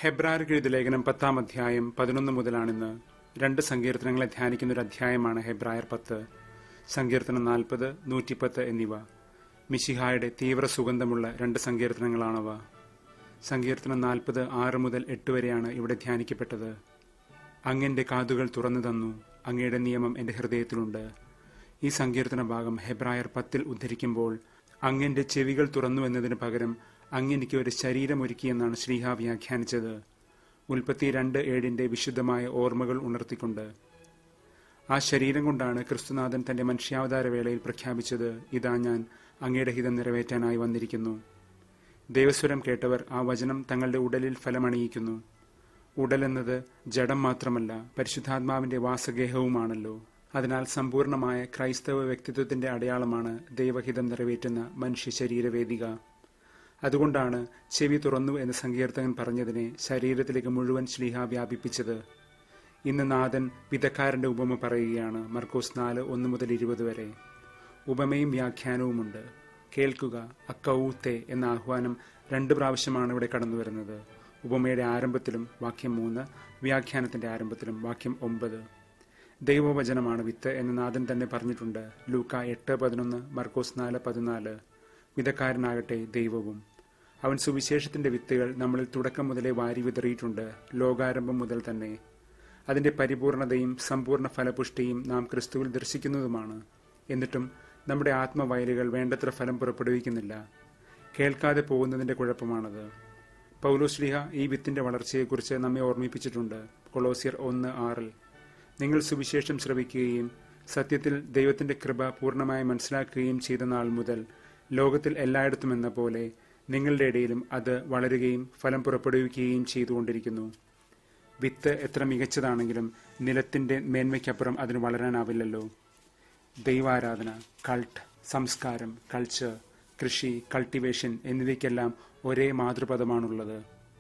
ഹെബ്രാർക്ക് എഴുതിയ ലേഖനം പത്താം അധ്യായം പതിനൊന്ന് മുതലാണിന്ന് രണ്ട് സങ്കീർത്തനങ്ങളെ ധ്യാനിക്കുന്ന ഒരു അധ്യായമാണ് ഹെബ്രായർ പത്ത് സങ്കീർത്തനം നാൽപ്പത് നൂറ്റിപ്പത്ത് എന്നിവ മിശിഹായുടെ തീവ്ര സുഗന്ധമുള്ള രണ്ട് സങ്കീർത്തനങ്ങളാണവ സങ്കീർത്തനം നാൽപ്പത് ആറ് മുതൽ എട്ട് വരെയാണ് ഇവിടെ ധ്യാനിക്കപ്പെട്ടത് അങ്ങന്റെ കാതുകൾ തുറന്നു തന്നു അങ്ങയുടെ നിയമം എന്റെ ഹൃദയത്തിലുണ്ട് ഈ സങ്കീർത്തന ഭാഗം ഹെബ്രായർ പത്തിൽ ഉദ്ധരിക്കുമ്പോൾ അങ്ങന്റെ ചെവികൾ തുറന്നു എന്നതിന് പകരം അങ്ങെനിക്ക് ഒരു ശരീരമൊരുക്കിയെന്നാണ് ശ്രീഹ വ്യാഖ്യാനിച്ചത് ഉൽപ്പത്തി രണ്ട് ഏഴിന്റെ വിശുദ്ധമായ ഓർമ്മകൾ ഉണർത്തിക്കൊണ്ട് ആ ശരീരം കൊണ്ടാണ് ക്രിസ്തുനാഥൻ തന്റെ മനുഷ്യാവതാര വേളയിൽ പ്രഖ്യാപിച്ചത് ഇതാ ഞാൻ അങ്ങയുടെ ഹിതം നിറവേറ്റാനായി വന്നിരിക്കുന്നു ദേവസ്വരം കേട്ടവർ ആ വചനം തങ്ങളുടെ ഉടലിൽ ഫലമണിയിക്കുന്നു ഉടലെന്നത് ജഡം മാത്രമല്ല പരിശുദ്ധാത്മാവിന്റെ വാസഗേഹവുമാണല്ലോ അതിനാൽ സമ്പൂർണമായ ക്രൈസ്തവ വ്യക്തിത്വത്തിന്റെ അടയാളമാണ് ദൈവഹിതം നിറവേറ്റുന്ന മനുഷ്യ ശരീരവേദിക അതുകൊണ്ടാണ് ചെവി തുറന്നു എന്ന് സങ്കീർത്തകൻ പറഞ്ഞതിനെ ശരീരത്തിലേക്ക് മുഴുവൻ ശ്ലീഹ വ്യാപിപ്പിച്ചത് ഇന്ന് നാഥൻ വിധക്കാരന്റെ ഉപമ പറയുകയാണ് മർക്കോസ് നാല് ഒന്ന് മുതൽ ഇരുപത് വരെ ഉപമയും വ്യാഖ്യാനവുമുണ്ട് കേൾക്കുക അക്കൗത്തെ എന്ന ആഹ്വാനം രണ്ട് പ്രാവശ്യമാണ് ഇവിടെ കടന്നു വരുന്നത് ഉപമയുടെ ആരംഭത്തിലും വാക്യം മൂന്ന് വ്യാഖ്യാനത്തിന്റെ ആരംഭത്തിലും വാക്യം ഒമ്പത് ദൈവവചനമാണ് വിത്ത് എന്ന് നാഥൻ തന്നെ പറഞ്ഞിട്ടുണ്ട് ലൂക്ക എട്ട് പതിനൊന്ന് മർക്കോസ് നാല് പതിനാല് വിധക്കാരനാകട്ടെ ദൈവവും അവൻ സുവിശേഷത്തിന്റെ വിത്തുകൾ നമ്മളിൽ തുടക്കം മുതലേ വാരി വിതറിയിട്ടുണ്ട് ലോകാരംഭം മുതൽ തന്നെ അതിന്റെ പരിപൂർണതയും സമ്പൂർണ്ണ ഫലപുഷ്ടിയും നാം ക്രിസ്തുവിൽ ദർശിക്കുന്നതുമാണ് എന്നിട്ടും നമ്മുടെ ആത്മവയലുകൾ വേണ്ടത്ര ഫലം പുറപ്പെടുവിക്കുന്നില്ല കേൾക്കാതെ പോകുന്നതിന്റെ കുഴപ്പമാണത് പൗലോശ്ലിഹ ഈ വിത്തിന്റെ വളർച്ചയെക്കുറിച്ച് നമ്മെ ഓർമ്മിപ്പിച്ചിട്ടുണ്ട് കൊളോസിയർ ഒന്ന് ആറിൽ നിങ്ങൾ സുവിശേഷം ശ്രവിക്കുകയും സത്യത്തിൽ ദൈവത്തിന്റെ കൃപ പൂർണ്ണമായി മനസ്സിലാക്കുകയും ചെയ്ത നാൾ മുതൽ ലോകത്തിൽ എല്ലായിടത്തും എന്ന പോലെ നിങ്ങളുടെ ഇടയിലും അത് വളരുകയും ഫലം പുറപ്പെടുവിക്കുകയും ചെയ്തുകൊണ്ടിരിക്കുന്നു വിത്ത് എത്ര മികച്ചതാണെങ്കിലും നിലത്തിന്റെ മേന്മയ്ക്കപ്പുറം അതിന് വളരാനാവില്ലല്ലോ ദൈവാരാധന കൾട്ട് സംസ്കാരം കൾച്ചർ കൃഷി കൾട്ടിവേഷൻ എന്നിവയ്ക്കെല്ലാം ഒരേ മാതൃപദമാണുള്ളത്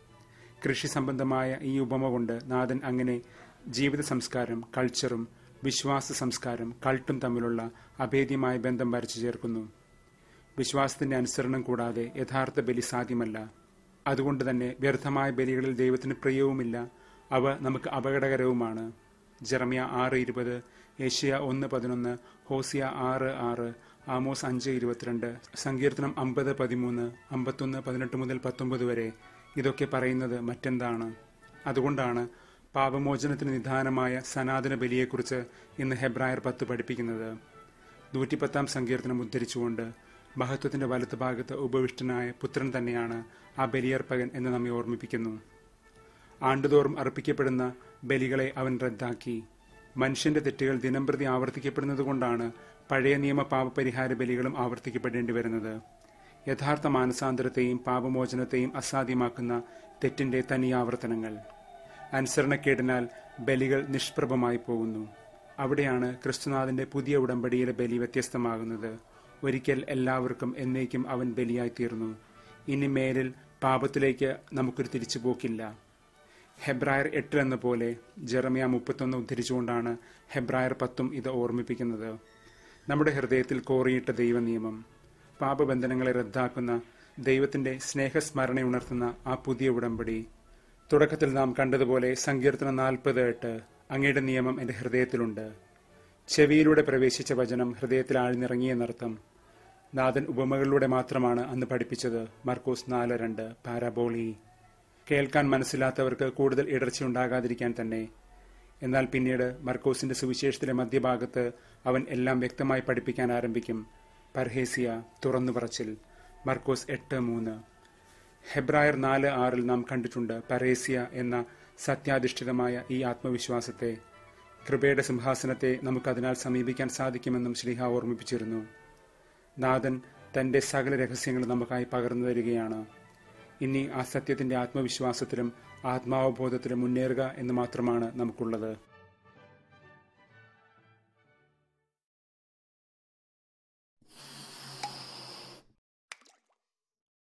കൃഷി സംബന്ധമായ ഈ ഉപമ കൊണ്ട് നാഥൻ അങ്ങനെ ജീവിത സംസ്കാരം കൾച്ചറും വിശ്വാസ സംസ്കാരം കൾട്ടും തമ്മിലുള്ള അഭേദ്യമായ ബന്ധം വരച്ചു ചേർക്കുന്നു വിശ്വാസത്തിന്റെ അനുസരണം കൂടാതെ യഥാർത്ഥ ബലി സാധ്യമല്ല അതുകൊണ്ട് തന്നെ വ്യർത്ഥമായ ബലികളിൽ ദൈവത്തിന് പ്രിയവുമില്ല അവ നമുക്ക് അപകടകരവുമാണ് ജെറമിയ ആറ് ഇരുപത് ഏഷ്യ ഒന്ന് പതിനൊന്ന് ഹോസിയ ആറ് ആറ് ആമോസ് അഞ്ച് ഇരുപത്തിരണ്ട് സങ്കീർത്തനം അമ്പത് പതിമൂന്ന് അമ്പത്തൊന്ന് പതിനെട്ട് മുതൽ പത്തൊമ്പത് വരെ ഇതൊക്കെ പറയുന്നത് മറ്റെന്താണ് അതുകൊണ്ടാണ് പാപമോചനത്തിന് നിദാനമായ സനാതന ബലിയെക്കുറിച്ച് ഇന്ന് ഹെബ്രായർ പത്ത് പഠിപ്പിക്കുന്നത് നൂറ്റിപ്പത്താം സങ്കീർത്തനം ഉദ്ധരിച്ചുകൊണ്ട് മഹത്വത്തിന്റെ വലത്ത് ഭാഗത്ത് ഉപവിഷ്ടനായ പുത്രൻ തന്നെയാണ് ആ ബലിയർപ്പകൻ എന്ന് നമ്മെ ഓർമ്മിപ്പിക്കുന്നു ആണ്ടുതോറും അർപ്പിക്കപ്പെടുന്ന ബലികളെ അവൻ റദ്ദാക്കി മനുഷ്യന്റെ തെറ്റുകൾ ദിനംപ്രതി ആവർത്തിക്കപ്പെടുന്നത് കൊണ്ടാണ് പഴയ നിയമ പാപപരിഹാര ബലികളും ആവർത്തിക്കപ്പെടേണ്ടി വരുന്നത് യഥാർത്ഥ മാനസാന്തരത്തെയും പാപമോചനത്തെയും അസാധ്യമാക്കുന്ന തെറ്റിന്റെ തനിയാവർത്തനങ്ങൾ അനുസരണക്കേടിനാൽ ബലികൾ നിഷ്പ്രഭമായി പോകുന്നു അവിടെയാണ് ക്രിസ്തുനാഥന്റെ പുതിയ ഉടമ്പടിയിലെ ബലി വ്യത്യസ്തമാകുന്നത് ഒരിക്കൽ എല്ലാവർക്കും എന്നേക്കും അവൻ ബലിയായി തീർന്നു ഇനി മേലിൽ പാപത്തിലേക്ക് നമുക്കൊരു തിരിച്ചുപോക്കില്ല ഹെബ്രായർ എട്ടിൽ എന്ന പോലെ ജെറമിയ മുപ്പത്തൊന്ന് ഉദ്ധരിച്ചുകൊണ്ടാണ് ഹെബ്രായർ പത്തും ഇത് ഓർമ്മിപ്പിക്കുന്നത് നമ്മുടെ ഹൃദയത്തിൽ കോറിയിട്ട ദൈവനിയമം പാപബന്ധനങ്ങളെ റദ്ദാക്കുന്ന ദൈവത്തിന്റെ സ്നേഹസ്മരണയുണർത്തുന്ന ആ പുതിയ ഉടമ്പടി തുടക്കത്തിൽ നാം കണ്ടതുപോലെ സങ്കീർത്തനം നാൽപ്പത് എട്ട് അങ്ങയുടെ നിയമം എന്റെ ഹൃദയത്തിലുണ്ട് ചെവിയിലൂടെ പ്രവേശിച്ച വചനം ഹൃദയത്തിൽ ആഴ്ന്നിറങ്ങിയെന്നർത്ഥം നാഥൻ ഉപമകളിലൂടെ മാത്രമാണ് അന്ന് പഠിപ്പിച്ചത് മർക്കോസ് നാല് രണ്ട് പാരാബോളി കേൾക്കാൻ മനസ്സിലാത്തവർക്ക് കൂടുതൽ ഇടർച്ചയുണ്ടാകാതിരിക്കാൻ തന്നെ എന്നാൽ പിന്നീട് മർക്കോസിന്റെ സുവിശേഷത്തിലെ മധ്യഭാഗത്ത് അവൻ എല്ലാം വ്യക്തമായി പഠിപ്പിക്കാൻ ആരംഭിക്കും പർഹേസിയ തുറന്നു പറച്ചിൽ മർക്കോസ് എട്ട് മൂന്ന് ഹെബ്രായർ നാല് ആറിൽ നാം കണ്ടിട്ടുണ്ട് പരേസ്യ എന്ന സത്യാധിഷ്ഠിതമായ ഈ ആത്മവിശ്വാസത്തെ കൃപയുടെ സിംഹാസനത്തെ നമുക്കതിനാൽ സമീപിക്കാൻ സാധിക്കുമെന്നും ശ്രീഹ ഓർമ്മിപ്പിച്ചിരുന്നു നാഥൻ തന്റെ സകല രഹസ്യങ്ങൾ നമുക്കായി പകർന്നു തരികയാണ് ഇനി ആ സത്യത്തിന്റെ ആത്മവിശ്വാസത്തിലും ആത്മാവബോധത്തിലും മുന്നേറുക എന്ന് മാത്രമാണ് നമുക്കുള്ളത്